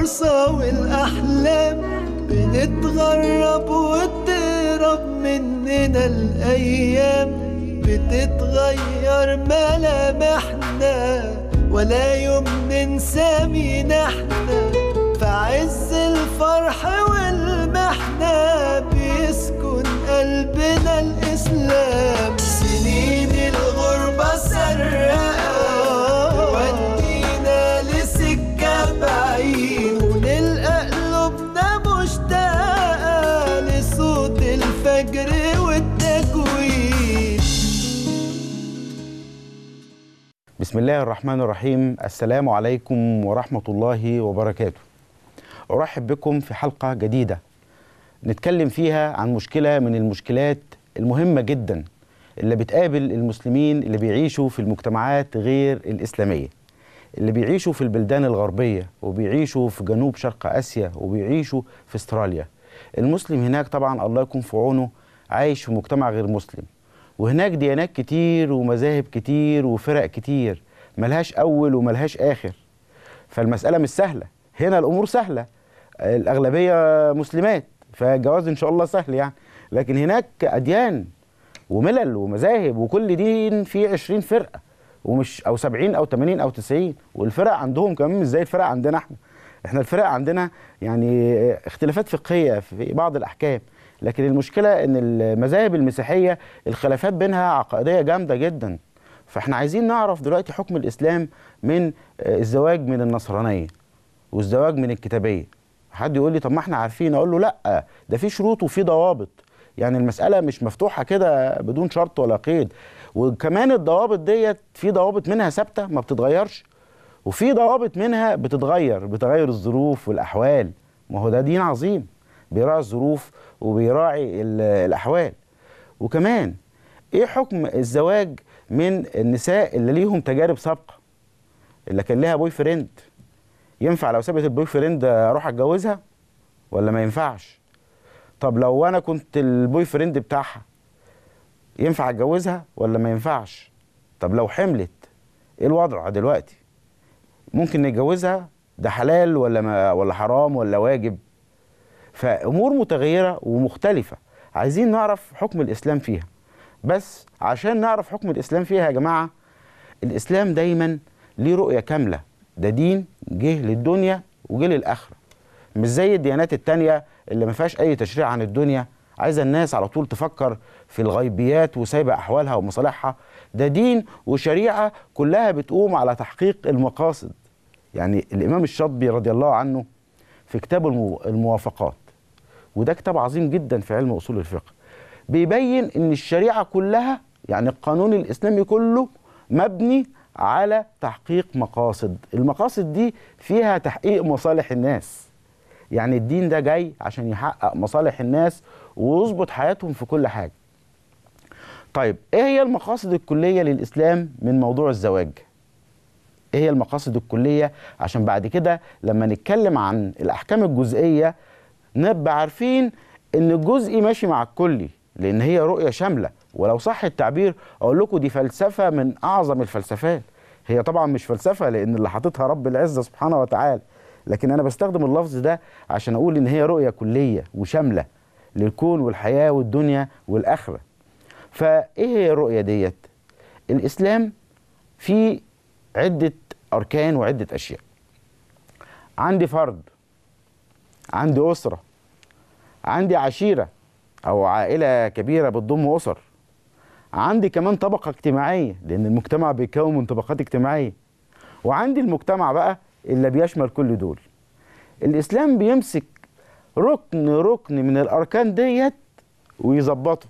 الفرصة والأحلام بنتغرب وتهرب مننا الأيام بتتغير ملامحنا ولا يوم ننسى مين احنا في عز الفرح والمحنة بيسكن قلبنا الإسلام سنين الغربة سرقة ودينا لسكة بعيد ونلقى قلوبنا مشتاقة لصوت الفجر والتجويد بسم الله الرحمن الرحيم السلام عليكم ورحمة الله وبركاته أرحب بكم في حلقة جديدة نتكلم فيها عن مشكلة من المشكلات المهمة جدا اللي بتقابل المسلمين اللي بيعيشوا في المجتمعات غير الإسلامية اللي بيعيشوا في البلدان الغربية وبيعيشوا في جنوب شرق آسيا وبيعيشوا في استراليا المسلم هناك طبعا الله يكون في عونه عايش في مجتمع غير مسلم وهناك ديانات كتير ومذاهب كتير وفرق كتير ملهاش أول وملهاش آخر فالمسألة مش سهلة هنا الأمور سهلة الأغلبية مسلمات فالجواز إن شاء الله سهل يعني لكن هناك أديان وملل ومذاهب وكل دين فيه 20 فرقة ومش أو 70 أو 80 أو 90 والفرق عندهم كمان مش زي الفرق عندنا احنا احنا الفرق عندنا يعني اختلافات فقهية في بعض الأحكام لكن المشكلة ان المذاهب المسيحية الخلافات بينها عقائدية جامدة جدا فاحنا عايزين نعرف دلوقتي حكم الإسلام من الزواج من النصرانية والزواج من الكتابية حد يقول لي طب ما احنا عارفين اقول له لا ده في شروط وفي ضوابط يعني المسألة مش مفتوحة كده بدون شرط ولا قيد وكمان الضوابط ديت في ضوابط منها ثابتة ما بتتغيرش وفي ضوابط منها بتتغير بتغير الظروف والأحوال ما هو ده دين عظيم بيراعي الظروف وبيراعي الأحوال وكمان ايه حكم الزواج من النساء اللي ليهم تجارب سابقة اللي كان لها بوي فريند ينفع لو سابت البوي فريند اروح اتجوزها ولا ما ينفعش طب لو انا كنت البوي فريند بتاعها ينفع اتجوزها ولا ما ينفعش طب لو حملت ايه الوضع دلوقتي ممكن نتجوزها ده حلال ولا ما ولا حرام ولا واجب فامور متغيره ومختلفه عايزين نعرف حكم الاسلام فيها بس عشان نعرف حكم الاسلام فيها يا جماعه الاسلام دايما ليه رؤيه كامله ده دين جه للدنيا وجه للاخره مش زي الديانات التانية اللي ما فيهاش اي تشريع عن الدنيا عايزه الناس على طول تفكر في الغيبيات وسايبه احوالها ومصالحها ده دين وشريعه كلها بتقوم على تحقيق المقاصد يعني الامام الشاطبي رضي الله عنه في كتاب الموافقات وده كتاب عظيم جدا في علم اصول الفقه بيبين ان الشريعه كلها يعني القانون الاسلامي كله مبني على تحقيق مقاصد المقاصد دي فيها تحقيق مصالح الناس يعني الدين ده جاي عشان يحقق مصالح الناس ويظبط حياتهم في كل حاجه طيب ايه هي المقاصد الكليه للاسلام من موضوع الزواج ايه هي المقاصد الكليه عشان بعد كده لما نتكلم عن الاحكام الجزئيه نبقى عارفين ان الجزئي ماشي مع الكلي لان هي رؤيه شامله ولو صح التعبير اقول لكم دي فلسفه من اعظم الفلسفات هي طبعا مش فلسفه لان اللي حاططها رب العزه سبحانه وتعالى لكن انا بستخدم اللفظ ده عشان اقول ان هي رؤيه كليه وشامله للكون والحياه والدنيا والاخره فايه هي الرؤيه ديت الاسلام فيه عده اركان وعده اشياء عندي فرد عندي اسره عندي عشيره او عائله كبيره بتضم اسر عندي كمان طبقه اجتماعيه لان المجتمع بيتكون من طبقات اجتماعيه وعندي المجتمع بقى اللي بيشمل كل دول الاسلام بيمسك ركن ركن من الاركان ديت ويظبطه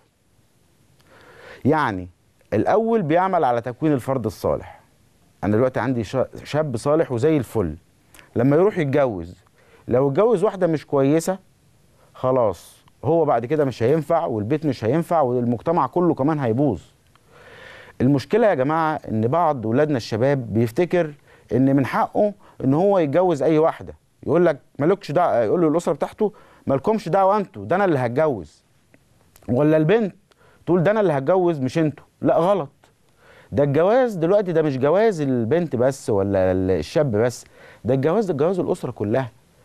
يعني الاول بيعمل على تكوين الفرد الصالح انا دلوقتي عندي شاب صالح وزي الفل لما يروح يتجوز لو اتجوز واحده مش كويسه خلاص هو بعد كده مش هينفع والبيت مش هينفع والمجتمع كله كمان هيبوظ المشكله يا جماعه ان بعض ولادنا الشباب بيفتكر ان من حقه ان هو يتجوز اي واحده يقول لك مالكش دعوه يقول له الاسره بتاعته مالكمش دعوه انتوا ده انا اللي هتجوز ولا البنت تقول ده انا اللي هتجوز مش انتوا لا غلط ده الجواز دلوقتي ده مش جواز البنت بس ولا الشاب بس ده الجواز ده جواز الاسره كلها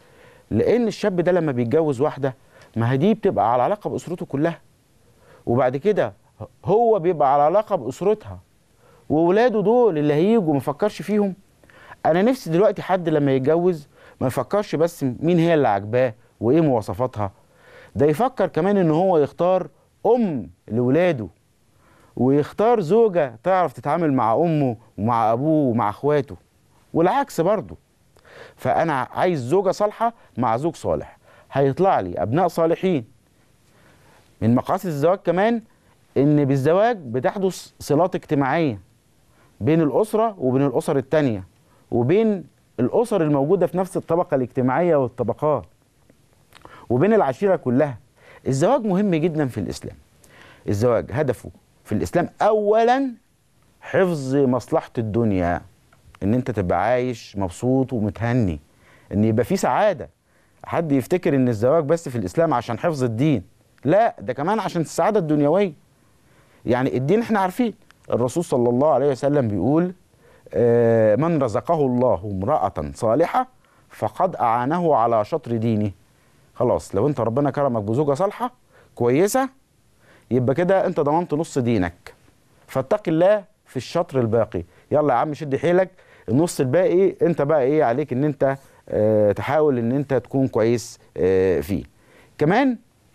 لان الشاب ده لما بيتجوز واحده ما هي دي بتبقى على علاقه باسرته كلها وبعد كده هو بيبقى على علاقه باسرتها وولاده دول اللي هيجوا ما يفكرش فيهم انا نفسي دلوقتي حد لما يتجوز ما يفكرش بس مين هي اللي عاجباه وايه مواصفاتها ده يفكر كمان ان هو يختار ام لولاده ويختار زوجة تعرف تتعامل مع أمه ومع أبوه ومع أخواته والعكس برضه فأنا عايز زوجة صالحة مع زوج صالح هيطلع لي أبناء صالحين من مقاصد الزواج كمان إن بالزواج بتحدث صلات اجتماعية بين الأسرة وبين الأسر التانية وبين الأسر الموجودة في نفس الطبقة الاجتماعية والطبقات وبين العشيرة كلها الزواج مهم جدا في الإسلام الزواج هدفه في الإسلام أولا حفظ مصلحة الدنيا إن أنت تبقى عايش مبسوط ومتهني إن يبقى في سعادة حد يفتكر إن الزواج بس في الإسلام عشان حفظ الدين لا ده كمان عشان السعادة الدنيوية يعني الدين احنا عارفين الرسول صلى الله عليه وسلم بيقول آه، من رزقه الله امرأة صالحة فقد أعانه على شطر دينه خلاص لو انت ربنا كرمك بزوجة صالحة كويسة يبقى كده انت ضمنت نص دينك فاتق الله في الشطر الباقي يلا يا عم شد حيلك النص الباقي انت بقى ايه عليك ان انت اه تحاول ان انت تكون كويس اه فيه كمان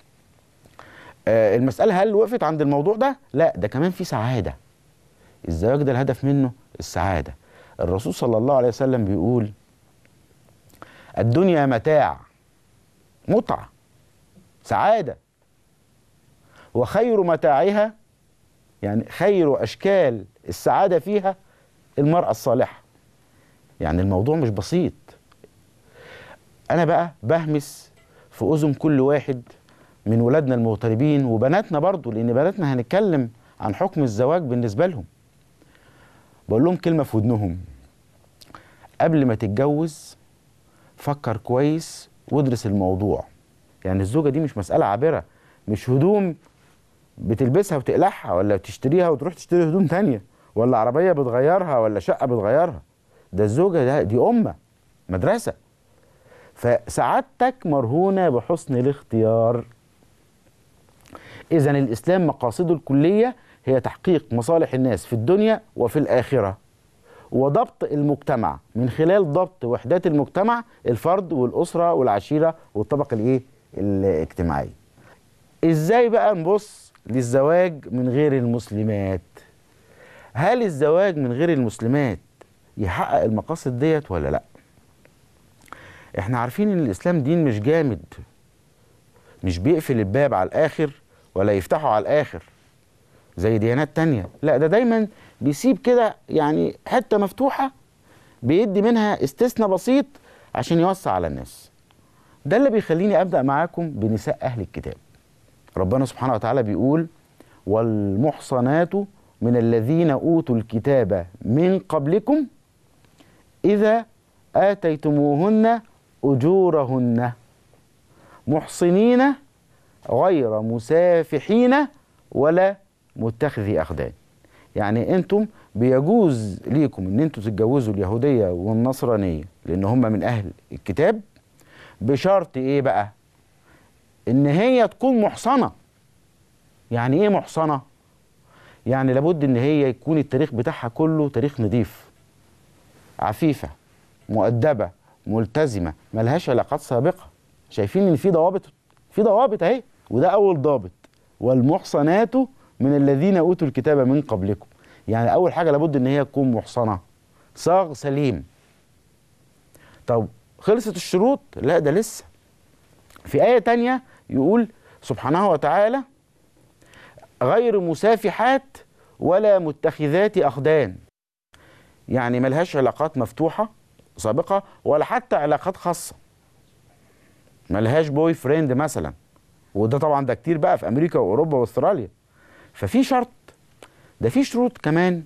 اه المسألة هل وقفت عند الموضوع ده؟ لا ده كمان في سعادة الزواج ده الهدف منه السعادة الرسول صلى الله عليه وسلم بيقول الدنيا متاع متعة سعادة وخير متاعها يعني خير أشكال السعادة فيها المرأة الصالحة يعني الموضوع مش بسيط أنا بقى بهمس في أذن كل واحد من ولادنا المغتربين وبناتنا برضو لأن بناتنا هنتكلم عن حكم الزواج بالنسبة لهم بقول لهم كلمة في ودنهم قبل ما تتجوز فكر كويس وادرس الموضوع يعني الزوجة دي مش مسألة عابرة مش هدوم بتلبسها وتقلعها ولا تشتريها وتروح تشتري هدوم تانية ولا عربية بتغيرها ولا شقة بتغيرها ده الزوجة ده دي أمة مدرسة فسعادتك مرهونة بحسن الاختيار إذا الإسلام مقاصده الكلية هي تحقيق مصالح الناس في الدنيا وفي الآخرة وضبط المجتمع من خلال ضبط وحدات المجتمع الفرد والأسرة والعشيرة والطبقة الإيه الاجتماعية إزاي بقى نبص للزواج من غير المسلمات هل الزواج من غير المسلمات يحقق المقاصد ديت ولا لا احنا عارفين ان الاسلام دين مش جامد مش بيقفل الباب على الاخر ولا يفتحه على الاخر زي ديانات تانية لا ده دايما بيسيب كده يعني حتة مفتوحة بيدي منها استثناء بسيط عشان يوسع على الناس ده اللي بيخليني ابدا معاكم بنساء اهل الكتاب ربنا سبحانه وتعالى بيقول والمحصنات من الذين اوتوا الكتاب من قبلكم اذا اتيتموهن اجورهن محصنين غير مسافحين ولا متخذي اخدان يعني انتم بيجوز ليكم ان انتم تتجوزوا اليهوديه والنصرانيه لان هم من اهل الكتاب بشرط ايه بقى ان هي تكون محصنه يعني ايه محصنه يعني لابد ان هي يكون التاريخ بتاعها كله تاريخ نظيف عفيفه مؤدبه ملتزمه ملهاش علاقات سابقه شايفين ان في ضوابط في ضوابط اهي وده اول ضابط والمحصنات من الذين اوتوا الكتاب من قبلكم يعني اول حاجه لابد ان هي تكون محصنه صاغ سليم طب خلصت الشروط لا ده لسه في ايه تانية يقول سبحانه وتعالى غير مسافحات ولا متخذات اخدان يعني ملهاش علاقات مفتوحه سابقه ولا حتى علاقات خاصه ملهاش بوي فريند مثلا وده طبعا ده كتير بقى في امريكا واوروبا واستراليا ففي شرط ده في شروط كمان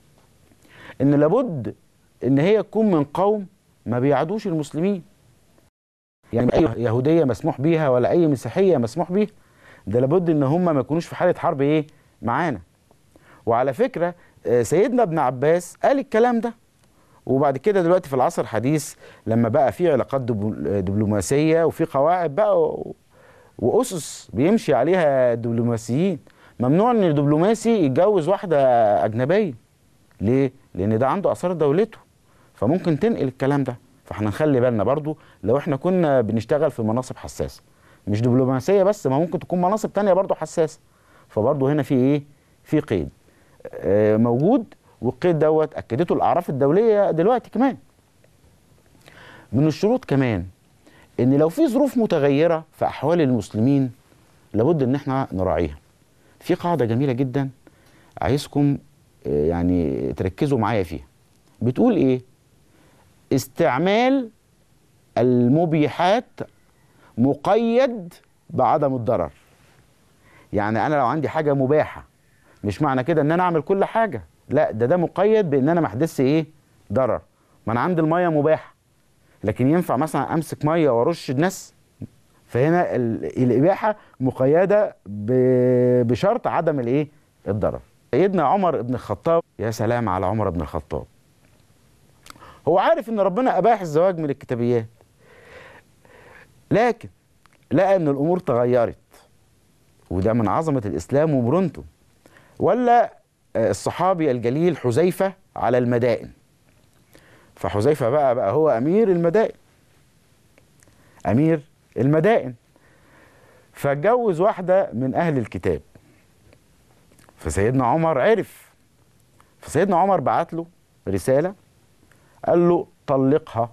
ان لابد ان هي تكون من قوم ما بيعادوش المسلمين يعني اي يهوديه مسموح بيها ولا اي مسيحيه مسموح بيها ده لابد ان هم ما يكونوش في حاله حرب ايه معانا وعلى فكره سيدنا ابن عباس قال الكلام ده وبعد كده دلوقتي في العصر الحديث لما بقى في علاقات دبل- دبلوماسيه وفي قواعد بقى و- واسس بيمشي عليها الدبلوماسيين ممنوع ان الدبلوماسي يتجوز واحده اجنبيه ليه لان ده عنده اثار دولته فممكن تنقل الكلام ده فاحنا نخلي بالنا برضو لو احنا كنا بنشتغل في مناصب حساسه مش دبلوماسيه بس ما ممكن تكون مناصب تانية برضو حساسه فبرضو هنا في ايه في قيد آه، موجود والقيد دوت اكدته الاعراف الدوليه دلوقتي كمان من الشروط كمان ان لو في ظروف متغيره في احوال المسلمين لابد ان احنا نراعيها في قاعده جميله جدا عايزكم آه، يعني تركزوا معايا فيها بتقول ايه استعمال المبيحات مقيد بعدم الضرر يعني انا لو عندي حاجه مباحه مش معنى كده ان انا اعمل كل حاجه لا ده ده مقيد بان انا ما احدثش ايه ضرر ما انا عندي الميه مباحه لكن ينفع مثلا امسك ميه وارش الناس فهنا ال- الاباحه مقيده ب- بشرط عدم الايه الضرر سيدنا عمر بن الخطاب يا سلام على عمر بن الخطاب هو عارف ان ربنا اباح الزواج من الكتابيات لكن لقى ان الامور تغيرت وده من عظمه الاسلام ومرونته ولا آه، الصحابي الجليل حذيفه على المدائن فحذيفه بقى بقى هو امير المدائن امير المدائن فاتجوز واحده من اهل الكتاب فسيدنا عمر عرف فسيدنا عمر بعت له رساله قال له طلقها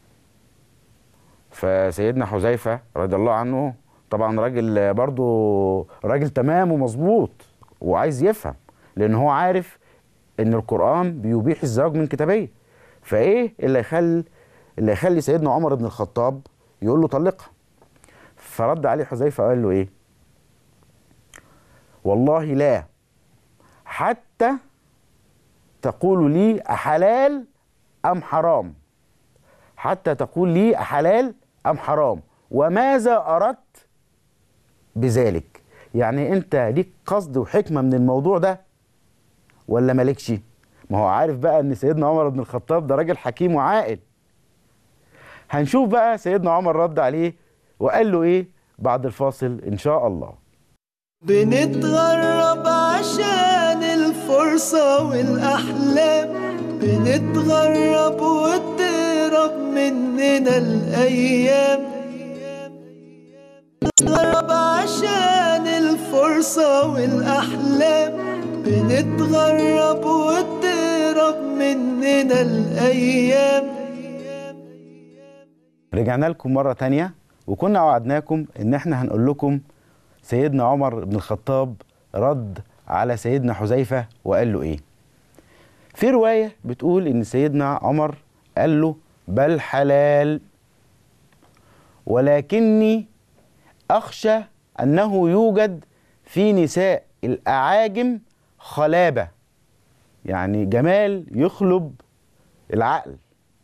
فسيدنا حذيفه رضي الله عنه طبعا راجل برضو راجل تمام ومظبوط وعايز يفهم لان هو عارف ان القران بيبيح الزواج من كتابيه فايه اللي يخلي اللي يخلي سيدنا عمر بن الخطاب يقول له طلقها فرد عليه حذيفه قال له ايه والله لا حتى تقول لي أحلال أم حرام حتى تقول لي أحلال أم حرام وماذا أردت بذلك يعني أنت ليك قصد وحكمة من الموضوع ده ولا مالكش ما هو عارف بقى أن سيدنا عمر بن الخطاب ده راجل حكيم وعاقل هنشوف بقى سيدنا عمر رد عليه وقال له إيه بعد الفاصل إن شاء الله بنتغرب عشان الفرصة والأحلام بنتغرب وتهرب مننا الأيام بنتغرب عشان الفرصة والأحلام بنتغرب وتهرب مننا الأيام رجعنا لكم مرة تانية وكنا وعدناكم ان احنا هنقول لكم سيدنا عمر بن الخطاب رد على سيدنا حذيفة وقال له ايه في رواية بتقول ان سيدنا عمر قال له بل حلال ولكني اخشى انه يوجد في نساء الاعاجم خلابة يعني جمال يخلب العقل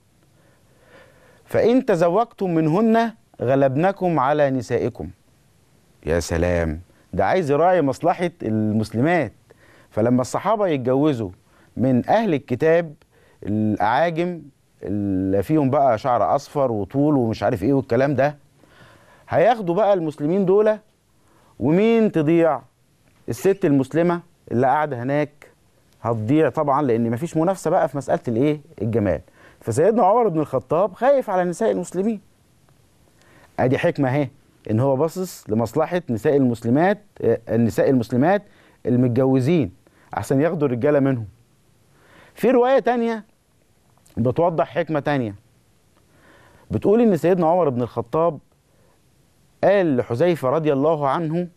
فإن تزوجتم منهن غلبنكم على نسائكم يا سلام ده عايز يراعي مصلحة المسلمات فلما الصحابة يتجوزوا من أهل الكتاب الأعاجم اللي فيهم بقى شعر أصفر وطول ومش عارف إيه والكلام ده هياخدوا بقى المسلمين دول ومين تضيع الست المسلمة اللي قاعدة هناك هتضيع طبعا لأن مفيش منافسة بقى في مسألة الإيه الجمال فسيدنا عمر بن الخطاب خايف على نساء المسلمين ادي حكمه اهي ان هو باصص لمصلحه نساء المسلمات آه، النساء المسلمات المتجوزين عشان ياخدوا الرجاله منهم في روايه تانية بتوضح حكمه تانية بتقول ان سيدنا عمر بن الخطاب قال لحذيفه رضي الله عنه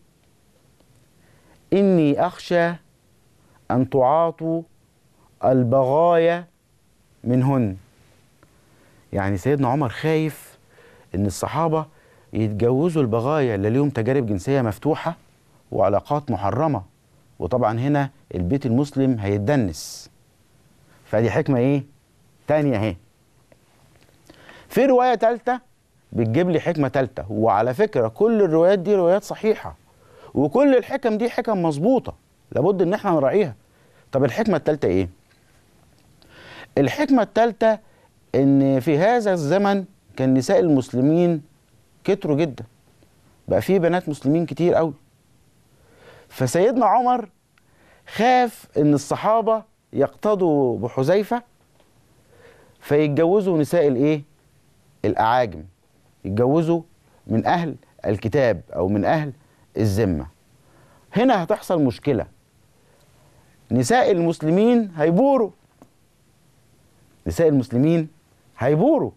اني اخشى ان تعاطوا البغايا منهن يعني سيدنا عمر خايف ان الصحابه يتجوزوا البغايا اللي ليهم تجارب جنسيه مفتوحه وعلاقات محرمه وطبعا هنا البيت المسلم هيتدنس فدي حكمه ايه تانية اهي في روايه ثالثه بتجيب لي حكمه ثالثه وعلى فكره كل الروايات دي روايات صحيحه وكل الحكم دي حكم مظبوطه لابد ان احنا نراعيها طب الحكمه الثالثه ايه الحكمة الثالثة ان في هذا الزمن كان نساء المسلمين كتروا جدا بقى في بنات مسلمين كتير قوي فسيدنا عمر خاف ان الصحابة يقتضوا بحذيفة فيتجوزوا نساء الايه الاعاجم يتجوزوا من اهل الكتاب او من اهل الذمة هنا هتحصل مشكلة نساء المسلمين هيبوروا نساء المسلمين هيبوروا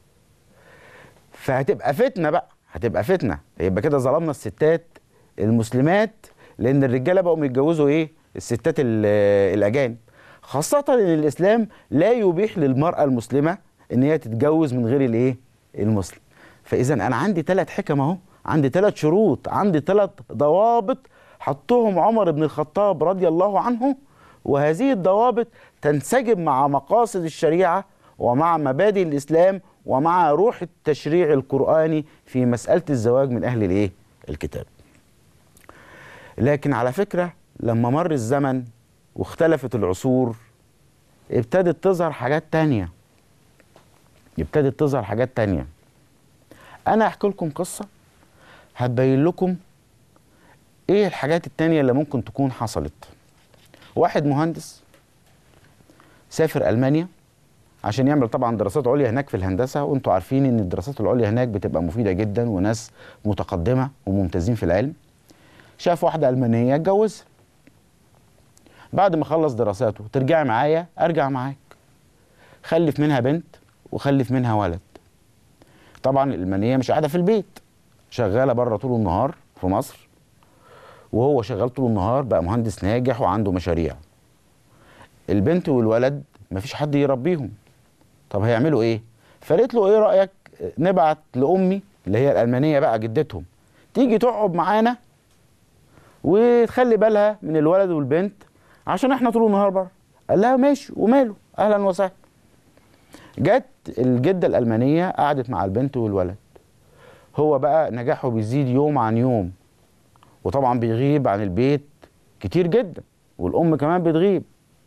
فهتبقى فتنه بقى هتبقى فتنه يبقى كده ظلمنا الستات المسلمات لان الرجاله بقوا يتجوزوا ايه الستات ال- الاجانب خاصه ان الاسلام لا يبيح للمراه المسلمه ان هي تتجوز من غير الايه المسلم فاذا انا عندي ثلاث حكم اهو عندي ثلاث شروط عندي ثلاث ضوابط حطهم عمر بن الخطاب رضي الله عنه وهذه الضوابط تنسجم مع مقاصد الشريعه ومع مبادئ الاسلام ومع روح التشريع القراني في مساله الزواج من اهل الايه الكتاب لكن على فكره لما مر الزمن واختلفت العصور ابتدت تظهر حاجات تانية ابتدت تظهر حاجات تانية انا احكي لكم قصه هتبين لكم ايه الحاجات التانية اللي ممكن تكون حصلت واحد مهندس سافر المانيا عشان يعمل طبعا دراسات عليا هناك في الهندسه وانتوا عارفين ان الدراسات العليا هناك بتبقى مفيده جدا وناس متقدمه وممتازين في العلم شاف واحده المانيه اتجوزها بعد ما خلص دراساته ترجعي معايا ارجع معاك خلف منها بنت وخلف منها ولد طبعا الالمانيه مش قاعده في البيت شغاله بره طول النهار في مصر وهو شغال طول النهار بقى مهندس ناجح وعنده مشاريع البنت والولد مفيش حد يربيهم طب هيعملوا ايه فقالت له ايه رايك نبعت لامي اللي هي الالمانيه بقى جدتهم تيجي تقعد معانا وتخلي بالها من الولد والبنت عشان احنا طول النهار بره قال لها ماشي وماله اهلا وسهلا جت الجده الالمانيه قعدت مع البنت والولد هو بقى نجاحه بيزيد يوم عن يوم وطبعا بيغيب عن البيت كتير جدا والام كمان بتغيب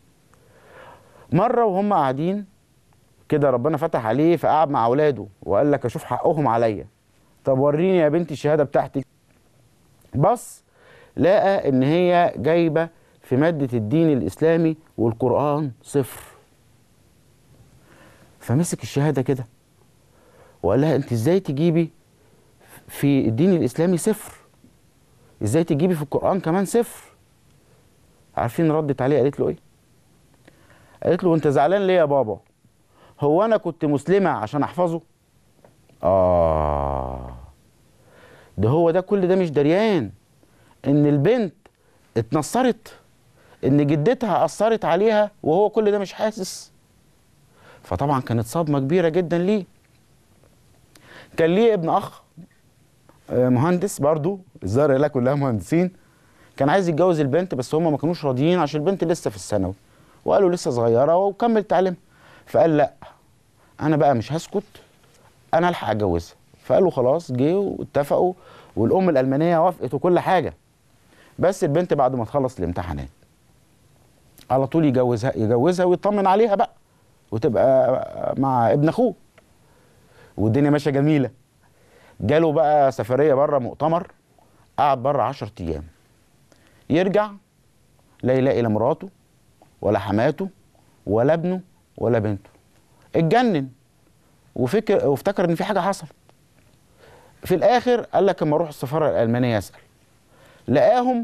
مره وهم قاعدين كده ربنا فتح عليه فقعد مع اولاده وقال لك اشوف حقهم عليا طب وريني يا بنتي الشهاده بتاعتك بص لقى ان هي جايبه في ماده الدين الاسلامي والقران صفر فمسك الشهاده كده وقال لها انت ازاي تجيبي في الدين الاسلامي صفر ازاي تجيبي في القران كمان صفر عارفين ردت عليه قالت له ايه قالت له انت زعلان ليه يا بابا هو انا كنت مسلمه عشان احفظه اه ده هو ده كل ده مش دريان ان البنت اتنصرت ان جدتها اثرت عليها وهو كل ده مش حاسس فطبعا كانت صدمه كبيره جدا ليه كان ليه ابن اخ آه، مهندس برضو الزهره لها كلها مهندسين كان عايز يتجوز البنت بس هم ما كانوش راضيين عشان البنت لسه في الثانوي وقالوا لسه صغيره وكمل تعليمها فقال لا انا بقى مش هسكت انا الحق اتجوزها فقالوا خلاص جه واتفقوا والام الالمانيه وافقت وكل حاجه بس البنت بعد ما تخلص الامتحانات على طول يجوزها يجوزها ويطمن عليها بقى وتبقى مع ابن اخوه والدنيا ماشيه جميله جاله بقى سفريه بره مؤتمر قعد بره 10 ايام يرجع لا يلاقي لا مراته ولا حماته ولا ابنه ولا بنته اتجنن وفكر وافتكر ان في حاجه حصلت في الاخر قال لك اما اروح السفاره الالمانيه اسال لقاهم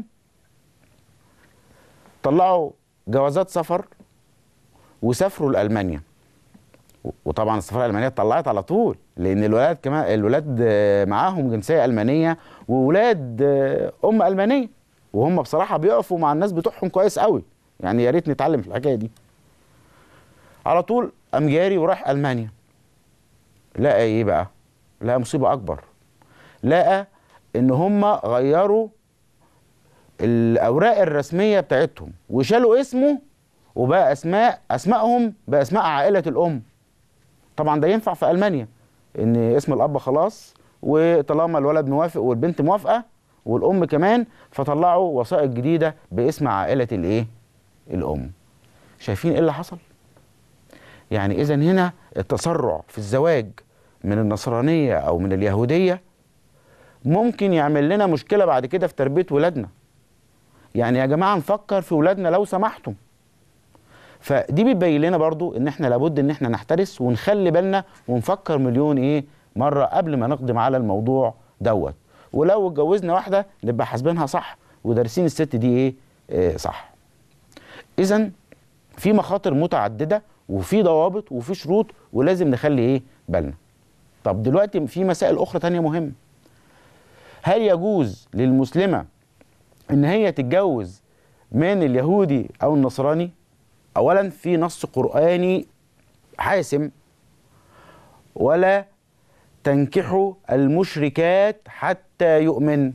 طلعوا جوازات سفر وسافروا لالمانيا و- وطبعا السفاره الالمانيه طلعت على طول لان الولاد كمان الولاد آه، معاهم جنسيه المانيه وولاد آه، ام المانيه وهم بصراحه بيقفوا مع الناس بتوعهم كويس قوي يعني يا ريت نتعلم في الحكايه دي على طول قام جاري وراح المانيا لقى ايه بقى لقى مصيبه اكبر لقى ان هم غيروا الاوراق الرسميه بتاعتهم وشالوا اسمه وبقى اسماء اسمائهم باسماء عائله الام طبعا ده ينفع في المانيا ان اسم الاب خلاص وطالما الولد موافق والبنت موافقه والام كمان فطلعوا وثائق جديده باسم عائله الايه الام شايفين ايه اللي حصل يعني اذا هنا التسرع في الزواج من النصرانيه او من اليهوديه ممكن يعمل لنا مشكله بعد كده في تربيه ولادنا يعني يا جماعه نفكر في ولادنا لو سمحتم فدي بتبين لنا برضو ان احنا لابد ان احنا نحترس ونخلي بالنا ونفكر مليون ايه مره قبل ما نقدم على الموضوع دوت ولو اتجوزنا واحده نبقى حاسبينها صح ودارسين الست دي ايه, إيه صح اذا في مخاطر متعدده وفي ضوابط وفي شروط ولازم نخلي ايه بالنا طب دلوقتي في مسائل اخرى تانية مهمه هل يجوز للمسلمه ان هي تتجوز من اليهودي او النصراني اولا في نص قراني حاسم ولا تنكحوا المشركات حتى يؤمن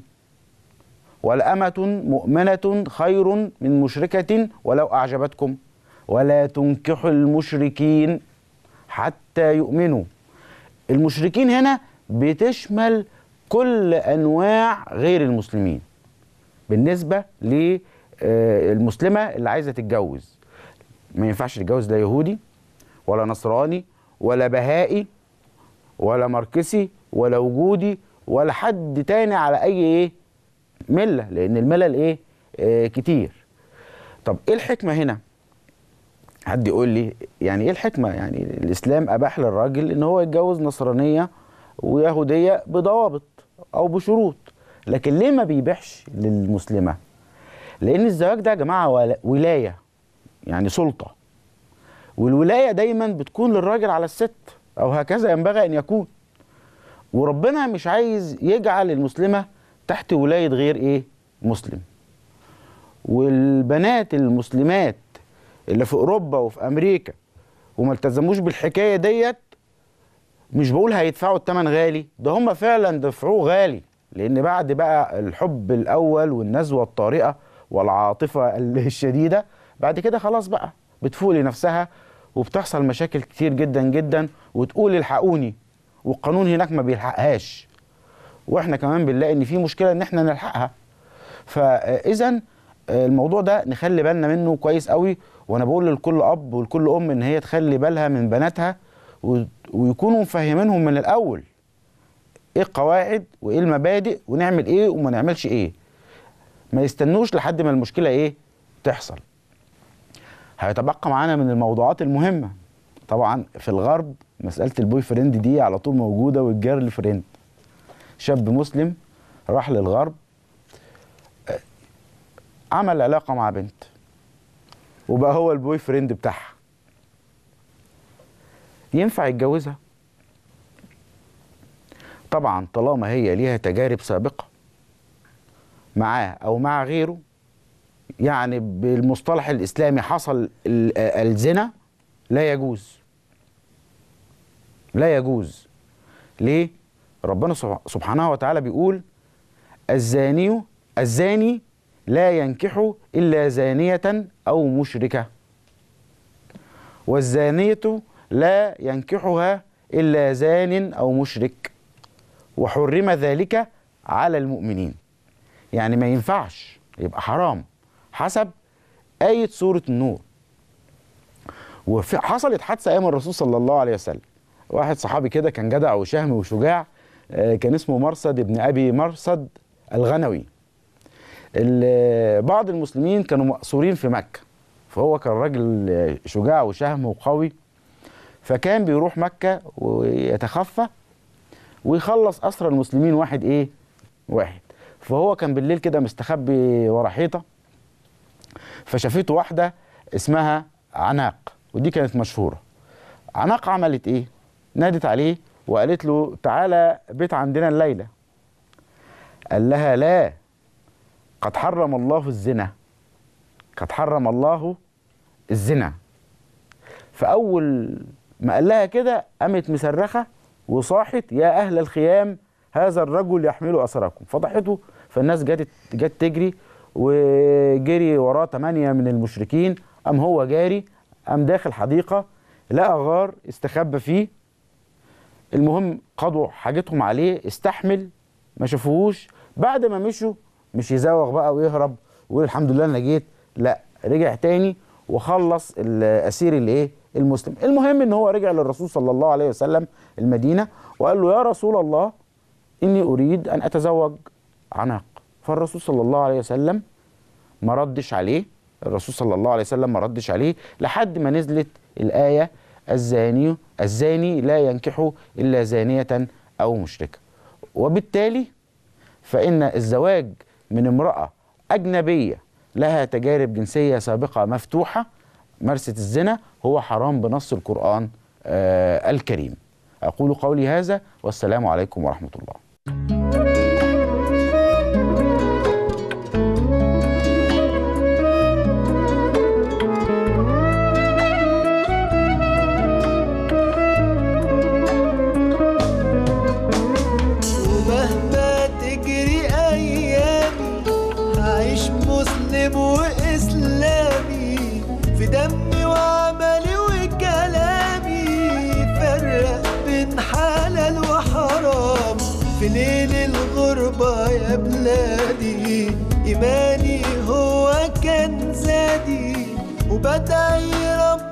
ولأمة مؤمنة خير من مشركة ولو أعجبتكم ولا تنكحوا المشركين حتى يؤمنوا المشركين هنا بتشمل كل أنواع غير المسلمين بالنسبة للمسلمة اللي عايزة تتجوز ما ينفعش تتجوز لا يهودي ولا نصراني ولا بهائي ولا ماركسي ولا وجودي ولا حد تاني على اي ايه مله لان الملل ايه آه كتير طب ايه الحكمه هنا حد يقول لي يعني ايه الحكمه يعني الاسلام اباح للراجل ان هو يتجوز نصرانيه ويهوديه بضوابط او بشروط لكن ليه ما بيبيحش للمسلمه لان الزواج ده يا جماعه ولايه يعني سلطه والولايه دايما بتكون للراجل على الست او هكذا ينبغي ان يكون وربنا مش عايز يجعل المسلمه تحت ولايه غير ايه مسلم والبنات المسلمات اللي في اوروبا وفي امريكا وما التزموش بالحكايه ديت مش بقول هيدفعوا الثمن غالي ده هم فعلا دفعوه غالي لان بعد بقى الحب الاول والنزوه الطارئه والعاطفه الشديده بعد كده خلاص بقى بتفوق لنفسها وبتحصل مشاكل كتير جدا جدا وتقول الحقوني والقانون هناك ما بيلحقهاش واحنا كمان بنلاقي ان في مشكله ان احنا نلحقها فاذا الموضوع ده نخلي بالنا منه كويس قوي وانا بقول لكل اب ولكل ام ان هي تخلي بالها من بناتها ويكونوا مفهمينهم من الاول ايه القواعد وايه المبادئ ونعمل ايه وما نعملش ايه ما يستنوش لحد ما المشكله ايه تحصل هيتبقى معانا من الموضوعات المهمه طبعا في الغرب مساله البوي فريند دي على طول موجوده والجيرل فريند شاب مسلم راح للغرب عمل علاقه مع بنت وبقى هو البوي فريند بتاعها ينفع يتجوزها طبعا طالما هي ليها تجارب سابقه معاه او مع غيره يعني بالمصطلح الاسلامي حصل الزنا لا يجوز لا يجوز ليه ربنا سبحانه وتعالى بيقول الزاني الزاني لا ينكح الا زانيه او مشركه والزانيه لا ينكحها الا زان او مشرك وحرم ذلك على المؤمنين يعني ما ينفعش يبقى حرام حسب آية سورة النور وحصلت حادثة أيام الرسول صلى الله عليه وسلم واحد صحابي كده كان جدع وشهم وشجاع كان اسمه مرصد ابن أبي مرصد الغنوي بعض المسلمين كانوا مأسورين في مكة فهو كان راجل شجاع وشهم وقوي فكان بيروح مكة ويتخفى ويخلص أسرى المسلمين واحد إيه واحد فهو كان بالليل كده مستخبي ورا حيطه فشافته واحده اسمها عناق ودي كانت مشهوره عناق عملت ايه نادت عليه وقالت له تعالى بيت عندنا الليله قال لها لا قد حرم الله الزنا قد حرم الله الزنا فاول ما قال لها كده قامت مصرخه وصاحت يا اهل الخيام هذا الرجل يحمل اثركم فضحته فالناس جت جت تجري وجري وراه ثمانيه من المشركين قام هو جاري قام داخل حديقه لقى غار استخبى فيه المهم قضوا حاجتهم عليه استحمل ما شافوهوش بعد ما مشوا مش يزوغ بقى ويهرب ويقول الحمد لله انا جيت لا رجع تاني وخلص الاسير اللي ايه المسلم المهم ان هو رجع للرسول صلى الله عليه وسلم المدينه وقال له يا رسول الله اني اريد ان اتزوج عناق فالرسول صلى الله عليه وسلم ما ردش عليه الرسول صلى الله عليه وسلم ما ردش عليه لحد ما نزلت الايه الزاني الزاني لا ينكح الا زانيه او مشركه وبالتالي فان الزواج من امراه اجنبيه لها تجارب جنسيه سابقه مفتوحه مارست الزنا هو حرام بنص القران آه الكريم اقول قولي هذا والسلام عليكم ورحمه الله ومهما تجري ايامي هعيش مسلم واسلامي في دمي وعملي وكلامي فرق بين حلال وحرام في ليل الغربة يا بلادي إيماني هو كان زادي وبدعي رب